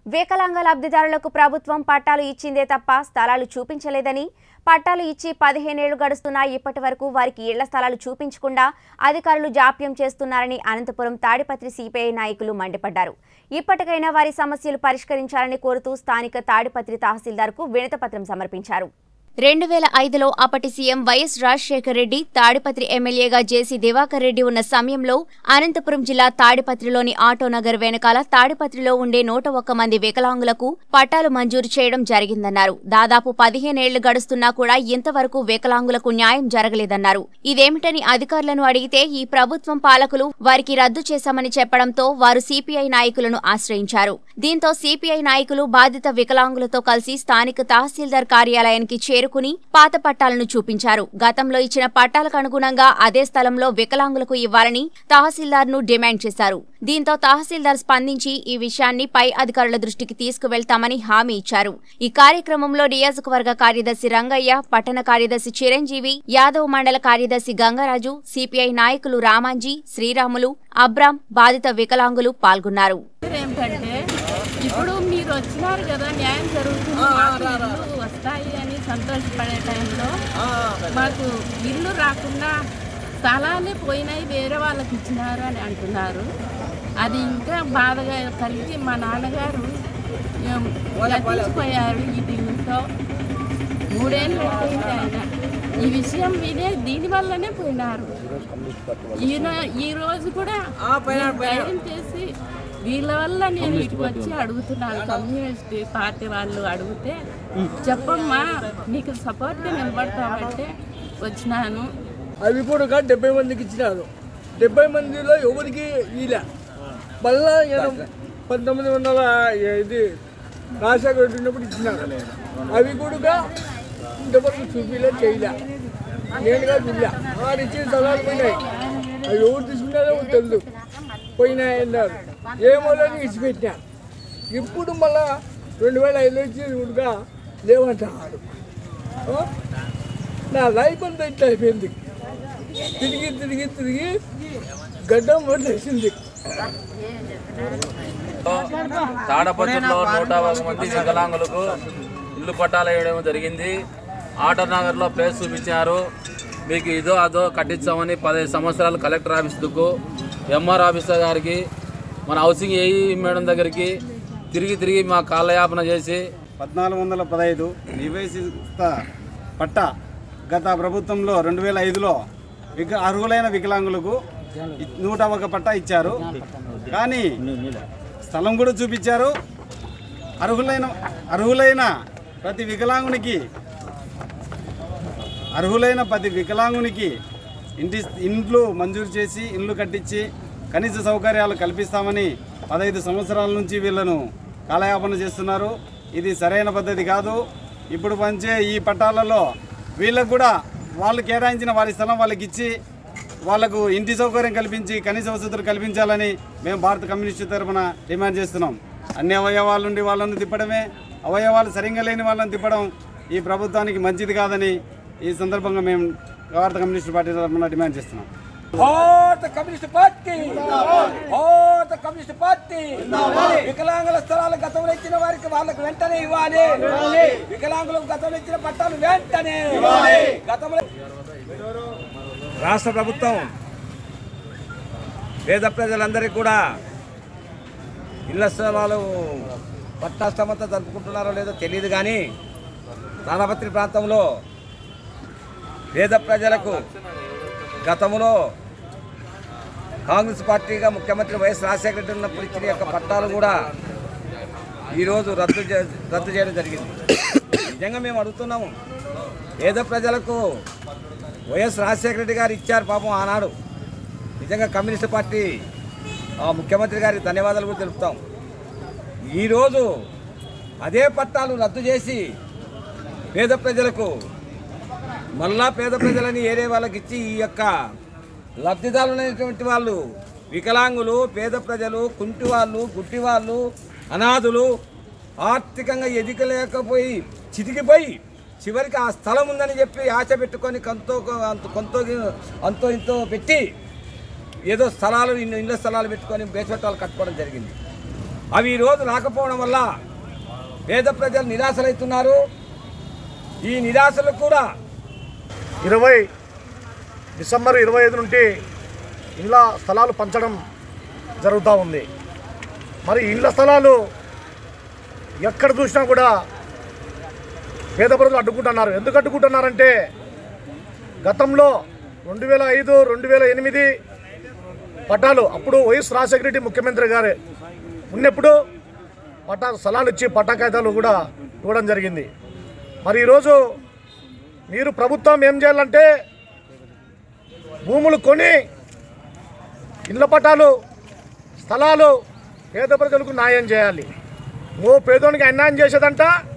వికలాంగ లబ్ధిదారులకు ప్రభుత్వం పట్టాలు ఇచ్చిందే తప్ప స్థలాలు చూపించలేదని పట్టాలు ఇచ్చి పదిహేనేళ్లు గడుస్తున్నా ఇప్పటి వరకు వారికి ఇళ్ల స్థలాలు చూపించకుండా అధికారులు జాప్యం చేస్తున్నారని అనంతపురం తాడిపత్రి సిపిఐ నాయకులు మండిపడ్డారు ఇప్పటికైనా వారి సమస్యలు పరిష్కరించాలని కోరుతూ స్థానిక తాడిపత్రి తహసీల్దార్కు వినతిపత్రం సమర్పించారు రెండు వేల ఐదులో అప్పటి సీఎం వైఎస్ రాజశేఖర రెడ్డి తాడిపత్రి ఎమ్మెల్యేగా జేసీ దివాకర్ రెడ్డి ఉన్న సమయంలో అనంతపురం జిల్లా తాడిపత్రిలోని ఆటోనగర్ వెనకాల తాడిపత్రిలో ఉండే నూట ఒక్క మంది వికలాంగులకు పట్టాలు మంజూరు చేయడం జరిగిందన్నారు దాదాపు పదిహేనేళ్లు గడుస్తున్నా కూడా ఇంతవరకు వికలాంగులకు న్యాయం జరగలేదన్నారు ఇదేమిటని అధికారులను అడిగితే ఈ ప్రభుత్వం పాలకులు వారికి రద్దు చేశామని చెప్పడంతో వారు సిపిఐ నాయకులను ఆశ్రయించారు దీంతో సిపిఐ నాయకులు బాధిత వికలాంగులతో కలిసి స్థానిక తహసీల్దార్ కార్యాలయానికి చేరుకుని పాత పట్టాలను చూపించారు గతంలో ఇచ్చిన పట్టాలకు అనుగుణంగా అదే స్థలంలో వికలాంగులకు ఇవ్వాలని తహసీల్దార్ ను డిమాండ్ చేశారు దీంతో తహసీల్దార్ స్పందించి ఈ విషయాన్ని పై అధికారుల దృష్టికి తీసుకువెళ్తామని హామీ ఇచ్చారు ఈ కార్యక్రమంలో నియోజకవర్గ కార్యదర్శి రంగయ్య పట్టణ కార్యదర్శి చిరంజీవి యాదవ్ మండల కార్యదర్శి గంగరాజు సిపిఐ నాయకులు రామాంజీ శ్రీరాములు అబ్రాం బాధిత వికలాంగులు పాల్గొన్నారు ఏమిటంటే ఇప్పుడు మీరు వచ్చినారు కదా న్యాయం జరుగుతుంది మాకు ఇల్లు వస్తాయి అని సంతోషపడే టైంలో మాకు ఇల్లు రాకుండా స్థలాలే పోయినాయి వేరే వాళ్ళకి ఇచ్చినారు అని అంటున్నారు అది ఇంకా బాధగా కలిగి మా నాన్నగారు ఏం, గతించిపోయారు ఈ దీంతో మూడేళ్ళు అయిపోయింది ఆయన ఈ విషయం వినే దీని వల్లనే పోయినారు ఈయన ఈ రోజు కూడా ధైర్యం చేసి వీళ్ళ వల్ల నేను ఇటుకు వచ్చి అడుగుతున్నాను కమ్యూనిస్ట్ పార్టీ వాళ్ళు అడిగితే చెప్పమ్మా నీకు సపోర్ట్ నిలబడతామంటే వచ్చినాను అవి కూడా డెబ్బై మందికి ఇచ్చినారు డెబ్బై మందిలో ఎవరికి వీలే మళ్ళా ఈయన పంతొమ్మిది వందల ఇది రాజశేఖర రెడ్డి ఉన్నప్పుడు ఇచ్చినారు అవి కూడా ఇంతవరకు చూపిలే చేయలే నేనుగా చూడలే వారు ఇచ్చిన స్థలాలు పోయినాయి అవి ఎవరు తీసుకున్నారో తెలియదు పోయినాయి అన్నారు ఏమో లేని ఇచ్చిపెట్టినా ఇప్పుడు మళ్ళా రెండు వేల ఐదులో ఇచ్చి కూడా లేవంటున్నారు ఆ? నా లైఫ్ అంతా ఇట్లా అయిపోయింది తిరిగి తిరిగి తిరిగి గడ్డం పట్టేసింది తాడపత్రిలో నూట ఒక మంది వికలాంగులకు ఇల్లు పట్టాలు వేయడం జరిగింది ఆటో నగర్లో ప్లేస్ చూపించారు మీకు ఇదో అదో కట్టించామని పదిహేను సంవత్సరాలు కలెక్టర్ ఆఫీసుకు ఎంఆర్ ఆఫీసర్ గారికి మన హౌసింగ్ ఏఈ మేడం దగ్గరికి తిరిగి తిరిగి మా కాలయాపన చేసి పద్నాలుగు వందల పదహైదు నివేశిత పట్ట గత ప్రభుత్వంలో రెండు వేల ఐదులో విక అర్హులైన వికలాంగులకు ఇ- నూట ఒక పట్ట ఇచ్చారు కానీ స్థలం కూడా చూపించారు అర్హులైన అర్హులైన ప్రతి వికలాంగునికి అర్హులైన ప్రతి వికలాంగునికి ఇంటి ఇండ్లు మంజూరు చేసి ఇండ్లు కట్టించి కనీస సౌకర్యాలు కల్పిస్తామని పదహైదు సంవత్సరాల నుంచి వీళ్ళను కాలయాపన చేస్తున్నారు ఇది సరైన పద్ధతి కాదు ఇప్పుడు పంచే ఈ పట్టాలలో వీళ్ళకు కూడా వాళ్ళు కేటాయించిన వారి స్థలం వాళ్ళకి ఇచ్చి వాళ్లకు ఇంటి సౌకర్యం కల్పించి కనీస వసతులు కల్పించాలని మేము భారత కమ్యూనిస్టు తరఫున డిమాండ్ చేస్తున్నాం అన్ని అవయవాల నుండి వాళ్ళను తిప్పడమే అవయవాలు సరిగ్గా లేని వాళ్ళని తిప్పడం ఈ ప్రభుత్వానికి మంచిది కాదని ఈ సందర్భంగా మేము భారత కమ్యూనిస్టు పార్టీ తరఫున డిమాండ్ చేస్తున్నాం భారత కమ్యూనిస్ట్ పార్టీ భారత కమ్యూనిస్ట్ పార్టీ వికలాంగుల స్థలాలు గతంలో ఇచ్చిన వారికి వాళ్ళకి వెంటనే ఇవ్వాలి వికలాంగులకు గతంలో ఇచ్చిన పట్టాలు వెంటనే గతంలో రాష్ట్ర ప్రభుత్వం పేద ప్రజలందరికీ కూడా ఇళ్ల స్థలాలు పట్టాస్తమంతా జరుపుకుంటున్నారో లేదో తెలియదు కానీ తాడపత్రి ప్రాంతంలో పేద ప్రజలకు గతంలో కాంగ్రెస్ పార్టీగా ముఖ్యమంత్రి వైఎస్ రాజశేఖర రెడ్డి ఉన్నప్పుడు ఇచ్చిన యొక్క పట్టాలు కూడా ఈరోజు రద్దు చే రద్దు చేయడం జరిగింది నిజంగా మేము అడుగుతున్నాము పేద ప్రజలకు వైఎస్ రాజశేఖర రెడ్డి గారు ఇచ్చారు పాపం ఆనాడు నిజంగా కమ్యూనిస్ట్ పార్టీ ఆ ముఖ్యమంత్రి గారికి ధన్యవాదాలు కూడా తెలుపుతాం ఈరోజు అదే పట్టాలు రద్దు చేసి పేద ప్రజలకు మళ్ళా పేద ప్రజలని ఏరే వాళ్ళకి ఇచ్చి ఈ యొక్క లబ్ధిదారులైనటువంటి వాళ్ళు వికలాంగులు పేద ప్రజలు కుంటి వాళ్ళు గుట్టి వాళ్ళు అనాథులు ఆర్థికంగా ఎదికలేకపోయి చితికిపోయి చివరికి ఆ స్థలం ఉందని చెప్పి ఆశ పెట్టుకొని కొంతో అంత కొంతో అంతో ఇంతో పెట్టి ఏదో స్థలాలు ఇన్ని ఇళ్ళ స్థలాలు పెట్టుకొని బేస్మెంట్ వాళ్ళు కట్టుకోవడం జరిగింది అవి ఈరోజు రాకపోవడం వల్ల పేద ప్రజలు నిరాశలవుతున్నారు ఈ నిరాశలు కూడా ఇరవై డిసెంబర్ ఇరవై ఐదు నుండి ఇళ్ళ స్థలాలు పంచడం జరుగుతూ ఉంది మరి ఇళ్ళ స్థలాలు ఎక్కడ చూసినా కూడా పేద ప్రజలు అడ్డుకుంటున్నారు ఎందుకు అడ్డుకుంటున్నారంటే గతంలో రెండు వేల ఐదు రెండు వేల ఎనిమిది పట్టాలు అప్పుడు వైఎస్ రాజశేఖర రెడ్డి ముఖ్యమంత్రి గారు ఉన్నప్పుడు పట్టా స్థలాలు ఇచ్చి పట్టా కాగితాలు కూడా ఇవ్వడం జరిగింది మరి ఈరోజు మీరు ప్రభుత్వం ఏం చేయాలంటే భూములు కొని ఇళ్ళ పట్టాలు స్థలాలు పేద ప్రజలకు న్యాయం చేయాలి ఓ పేదోనికి అన్యాయం చేసేదంట